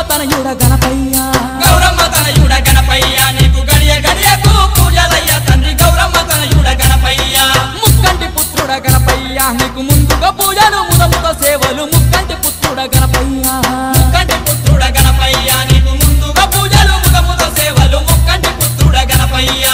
తనయుడ గణపయ్య గౌరమ్మ తనయుడ గణపయ్య నీకు గడియ గడియకు పూజలయ్య తండ్రి గౌరమ్మ తనయుడ గణపయ్య ముక్కంటి పుత్రుడ గణపయ్య నీకు ముందుగా పూజలు ముదముత సేవలు ముక్కంటి పుత్రుడ గణపయ్య ముక్కంటి పుత్రుడ గణపయ్య నీకు ముందుగా పూజలు ముఖముత సేవలు ముక్కంటి పుత్రుడ గణపయ్య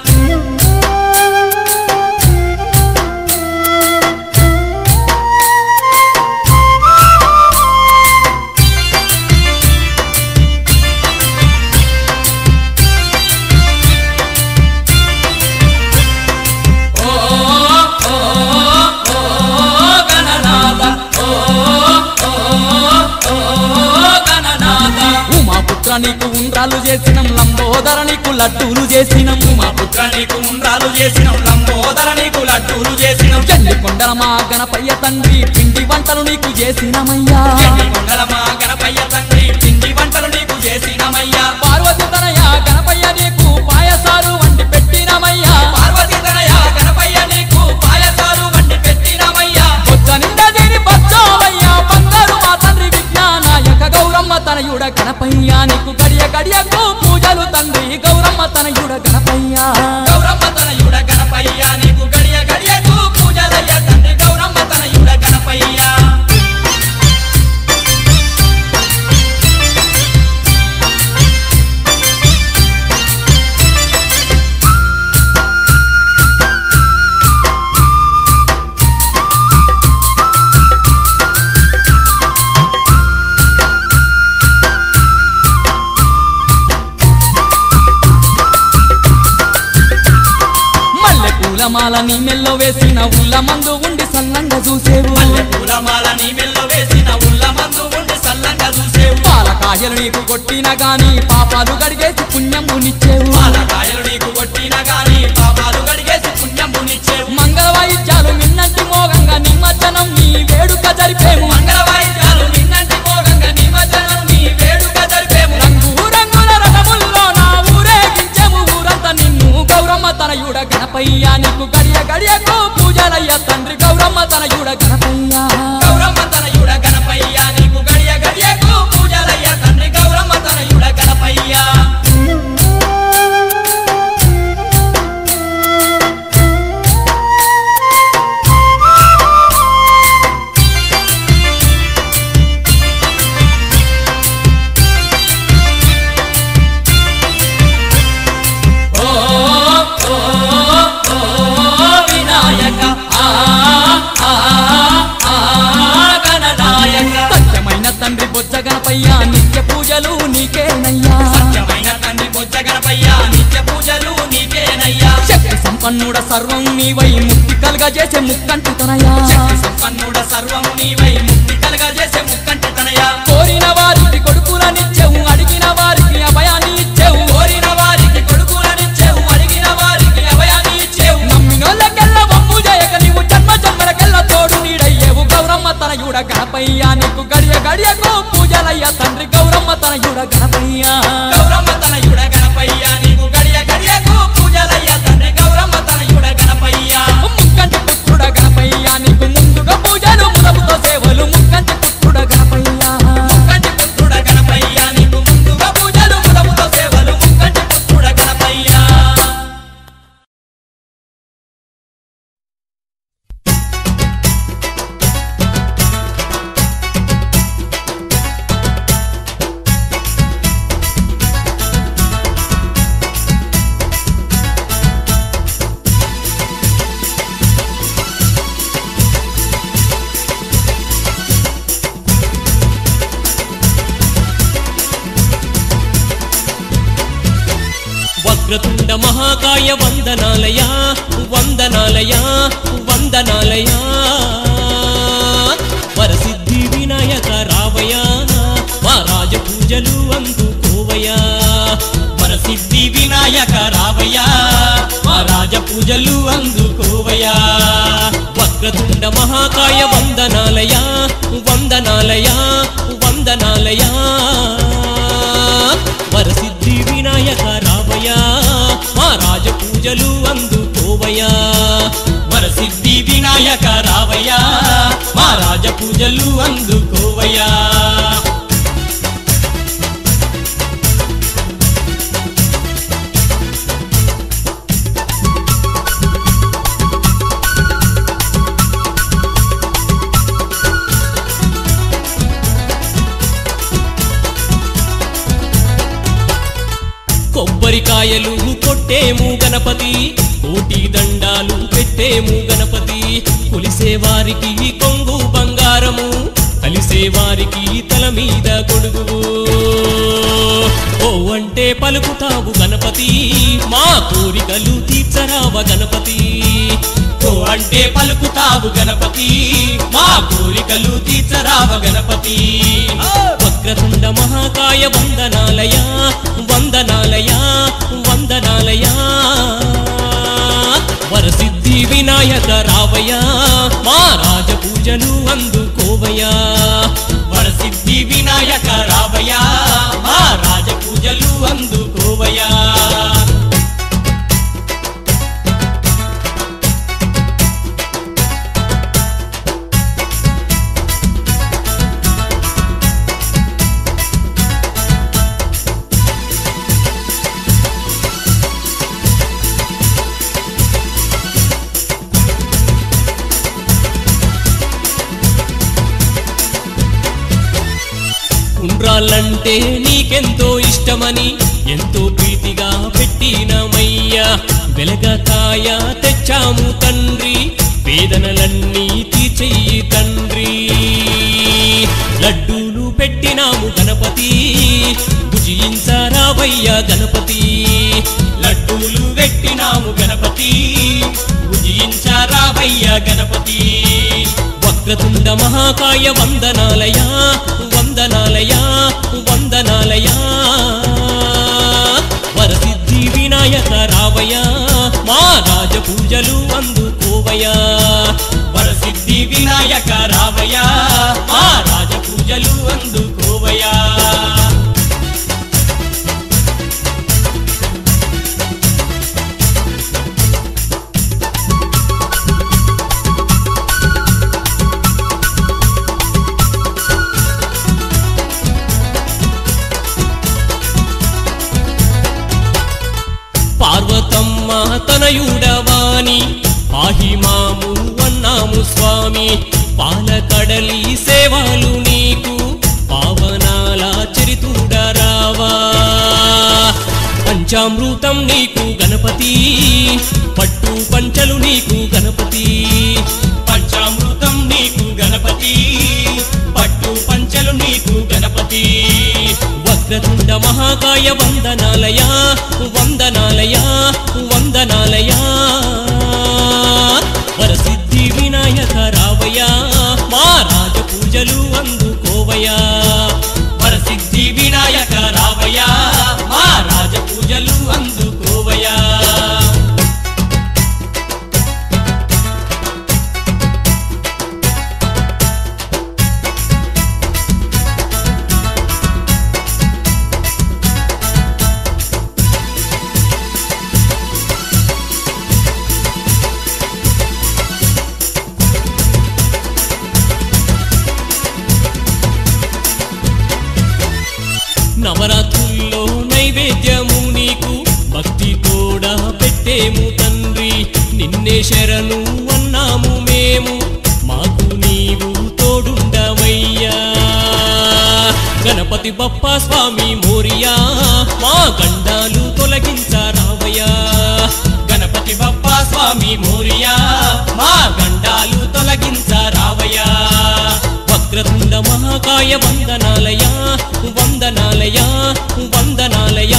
ఓ ఓ ఓ గణనాథ ఓ ఓ ఓ గణనాథ ఉమా పుత్ర నీకు ఉండ్రాలు చేసినం లంబోదర నీకు లడ్డూలు చేసినం మా పుత్ర నీకు ఉండ్రాలు చేసినం లంబోదర నీకు లడ్డూలు చేసినం చెల్లి కొండల మా గణపయ్య తండ్రి పిండి వంటలు నీకు చేసినమయ్యా ఎన్ని కొండల మా గణపయ్య తండ్రి పిండి వంటలు నీకు చేసినమయ్యా పార్వతి తనయ గణపయ్య నీకు పాయసాలు వండి పెట్టినమయ్యా పార్వతి తనయ గణపయ్య నీకు పాయసాలు వండి పెట్టినమయ్యా బొచ్చ నిండా దేని బచ్చోవయ్యా బంగారు మా తండ్రి విజ్ఞానాయక గౌరమ్మ తనయుడ గణపయ్య నీకు గడియ గడియకు పూజలు తండ్రి గౌరమ్మ తనయుడ గణపయ్య గౌరమ్మ తనయుడ గణపయ్య నీకు గడియ గడియకు పూజలయ్య తండ్రి గౌరమ్మ తనయుడ గణపయ్య మల్లె పూల మాల నీ మెల్లో వేసిన ఉల్ల మందు ఉండి సల్లంగా చూసేవు మల్లె పూలమాల నీ మెల్ల వేసిన ఉల్ల మందు ఉండి సల్లంగా చూసేవు పాలకాయలు నీకు కొట్టిన గాని పాపాలు గడిగేసి పుణ్యమునిచ్చేవు పాలకాయలు నీకు కొట్టిన గాని పాపాలు గడిగేసి పుణ్యమునిచ్చేవు మంగళ వాయిద్యాలు మిన్నంటి మోగంగా నిమజ్జనం నీ వేడుక జరిపేము మంగళ వాయిద్యాలు నిన్నంటి మోగంగా నిమజ్జనం నీ వేడుక జరిపేము రంగు రంగుల రథముల్లో నా ఊరేగించెము ఊరంతా నిన్ను గౌరమ్మ తనయుడ గణపయ్య నీకు గడియ గడియకు పూజలయ్య తండ్రి గౌరమ్మ తనయుడ గణపయ్య గౌరమ్మ తనయుడ గణపయ్య నీకు గడియ గడియకు పూజలయ్య తండ్రి గౌరమ్మ తనయుడ గణపయ్య ఓ ఓ ఓ వినాయక ఆ ఆ ఆ గణనాయక సత్యమైన తండ్రి బొజ్జ గణపయ్య నిత్య పూజలు నీకేనయ్యా సత్యమైన తండ్రి బొజ్జ గణపయ్య నిత్య పూజలు నీకేనయ్యా శక్తి సంపన్నుడ సర్వం నీవై ముక్తి కలుగజేసే ముక్కంటి తనయా శక్తి సంపన్నుడ సర్వము నీవై ముక్తి కలగజేసే ముక్కంటి తనయా కోరిన వారికి కొడుకులనిచ్చెవు అడిగిన వారికి అభయాన్ని ఇచ్చెవు కోరిన వారికి కొడుకులనిచ్చేవు అడిగిన వారికి అభయాన్ని ఇచ్చేవు నమ్మినోళ్ళకెల్ల వమ్ము చేయక నీవు జన్మ జన్మలకెల్ల తోడు నీడయ్యేవు గౌరమ్మ తనయుడ గణపయ్య నీకు గడియ గడియకు పూజలయ్య తండ్రి గౌరమ్మ తనయుడ గణపయ్య గౌరమ్మ తనయుడ గణపయ్య నీకు గడియ గడియకు పూజలయ్య తండ్రి గౌరమ్మ తనయుడ గణపయ్య ముక్కంటి పుత్రుడ గణపయ్య నీకు ముందుగా పూజలు ముదముతో సేవలు ముక్కంటి పుత్రుడ గణపయ్య ముక్కంటి పుత్రుడ గణపయ్య నీకు ముందుగా పూజలు ముదముతో సేవలు ముక్కంటి పుత్రుడ గణపయ్య వక్రతుండ మహాకాయ వందనాలయా వందనాలయా వందనాలయా వరసిద్ధి వినాయక రావయా మా రాజ పూజలు అందుకోవయా వరసిద్ధి వినాయక రావయ్యా మా రాజ పూజలు అందుకోవయ్యా వక్రతుండ మహాకాయ వందనాలయా వందనాలయా వందనాలయా వరసిద్ధి వినాయక రావయా మా రాజ పూజలు అందుకోవయా వరసిద్ధి వినాయక రావయ్యా మా రాజ పూజలు అందుకోవయ్యా కొబ్బరికాయలు కొట్టేము గణపతి కోటి దండాలు పెట్టేము గణపతి కొలిసే వారికి కొంగు బంగారము కలిసే వారికి తల మీద గొడుగు ఓ అంటే పలుకుతావు గణపతి మా కోరికలు తీర్చరావ గణపతి ఓ అంటే పలుకుతావు గణపతి మా కోరికలు తీర్చరావ గణపతి వక్రతుండ మహాకాయ వందనాలయ వందనాలయ వందనాలయ వరసిద్ధి వినాయక రావయ్య మా రాజ పూజలు అందుకోవయ్యా వరసిద్ధి వినాయక రావయ్యా మా రాజ పూజలు అందుకోవయ్యా ఉండ్రాళ్ళంటే నీకెంతో ఇష్టమని ఎంతో ప్రీతిగా పెట్టినమయ్యా వెలగకాయ తెచ్చాము తండ్రి వేదనలన్నీ తీర్చెయ్యి తండ్రి లడ్డూలు పెట్టినాము గణపతి భుజించరావయ్యా గణపతి లడ్డూలు పెట్టినాము గణపతి ఉజించారావయ్య గణపతి వక్రతుండ మహాకాయ వందనాలయ వందనాలయ వందనాలయ వరసిద్ధి వినాయక రావయ్య మా రాజ పూజలు అందుకోవయ్యా వరసిద్ధి వినాయక రావయ్యా మా రాజ పూజలు అందుకోవయ్యా పార్వతమ్మ తనయుడవాని పాహిమాము అన్నాము స్వామి పాలకడలి సేవలు నీకు పావనాల చరితుడరావా పంచామృతం నీకు గణపతి పట్టు పంచలు నీకు గణపతి పంచామృతం నీకు గణపతి పట్టు పంచలు నీకు గణపతి వక్రతుండ మహాకాయ వందనాలయ వందనాలయ వందనాలయ వరసిద్ధి వినాయక రావయ్యా మా రాజ పూజలు అందుకోవయ్యా వరసిద్ధి వినాయక రావయ్యా మా రాజ పూజలు అందుకోవయ్యా నవరాత్రుల్లో నైవేద్యము నీకు భక్తి కూడా పెట్టేము తండ్రి నిన్నే శరణు అన్నాము మేము మాకు నీవు తోడుండవయ్యా గణపతి బప్ప స్వామి మోరియా మా గండాలు తొలగించరావయ్యా గణపతి బప్ప స్వామి మోరియా మా గండాలు తొలగించరావయ్యా వక్రతుండ మహాకాయ వందనాలయ వందనాలయ వందనాలయ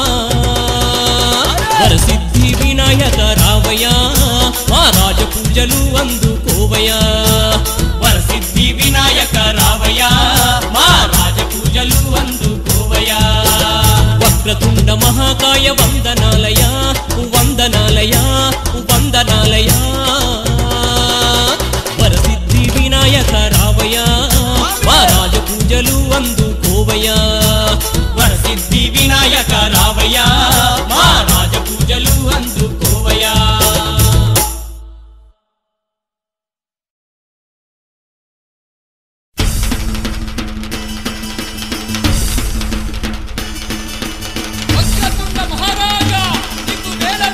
వరసిద్ధి వినాయక రావయ్యా మా రాజ పూజలు అందుకోవయ్యా వరసిద్ధి వినాయక రావయ్యా మా రాజ పూజలు అందుకోవయ్యా వక్రతుండ మహాకాయ వందనాలయ వందనాలయ వందనాలయ వరసిద్ధి వినాయక రావయ్యా మా రాజ పూజలు అందుకోవయ్యా వరసిద్ధి వినాయక రావయ్యా మా రాజ పూజలు అందుకోవయ్యా వక్రతుండ మహారాజా నీకు వేల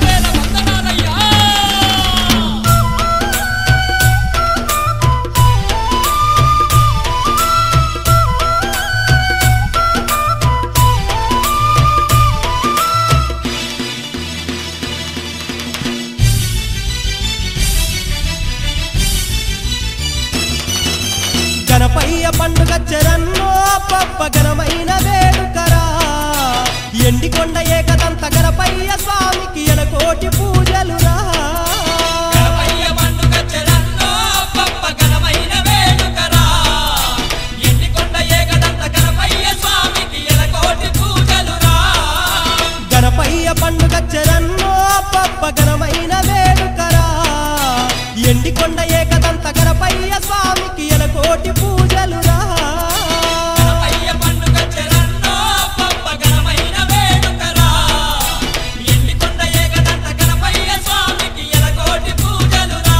ఎండికొండ ఏకదంత గణపయ్య స్వామికి ఎలకోటి పూజలురా గణపయ్య పండుగ చెరన్నో గొప్ప ఘనమైన వేడుకరా ఎండికొండ ఏకదంత గణపయ్య స్వామికి ఎలకోటి పూజలురా గణపయ్య పండుగ చెరన్నో పప్ప ఘనమైన వేడుకరా ఎండికొండ ఏకదంత గణపయ్య స్వామికి ఎలకోటి పూజలురా గణపయ్య పండుగ చెరన్నో గొప్ప ఘనమైన వేడుకరా ఎండికొండ ఏకదంత గణపయ్య స్వామికి ఎలకోటి పూజలురా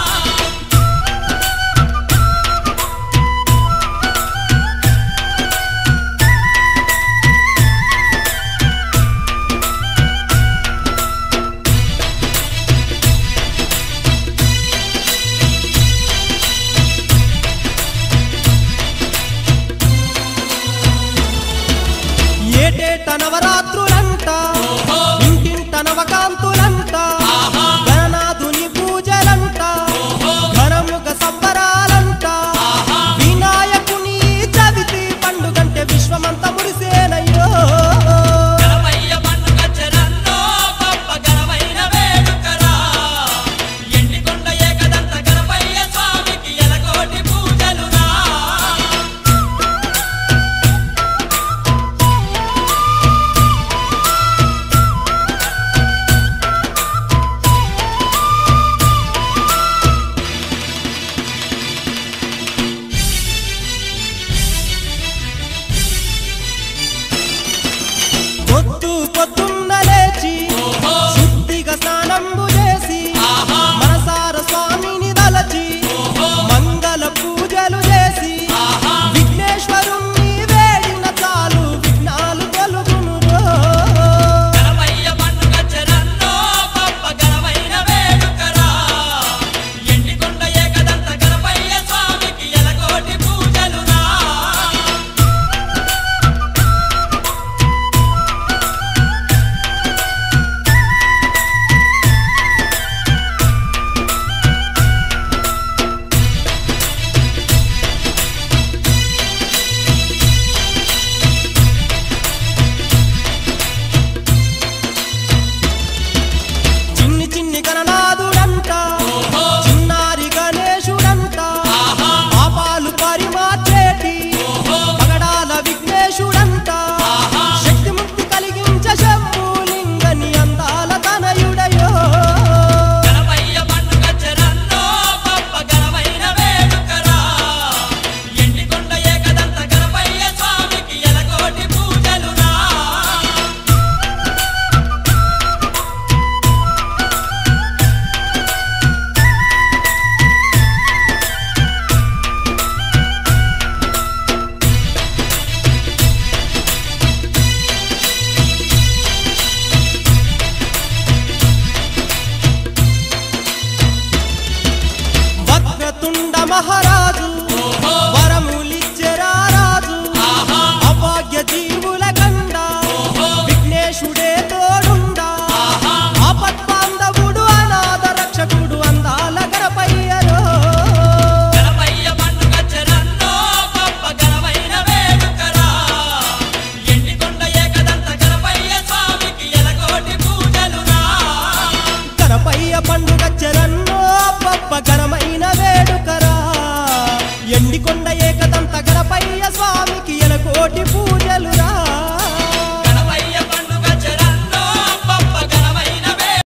ఏటేట నవరాత్రులంట ఇంటింట నవకాంతులంట గణనాథుని పూజలంట ఘనముగ సంబరాలంట వినాయకుని చవితి పండుగంటే విశ్వమంత మురిసేనయ్యో గణపయ్య పండుగ చెరన్నో గొప్ప ఘనమైన వేడుకరా ఎండికొండ ఏకదంత గణపయ్య స్వామికి ఎలకోటి పూజలురా పొద్దు పొద్దున్న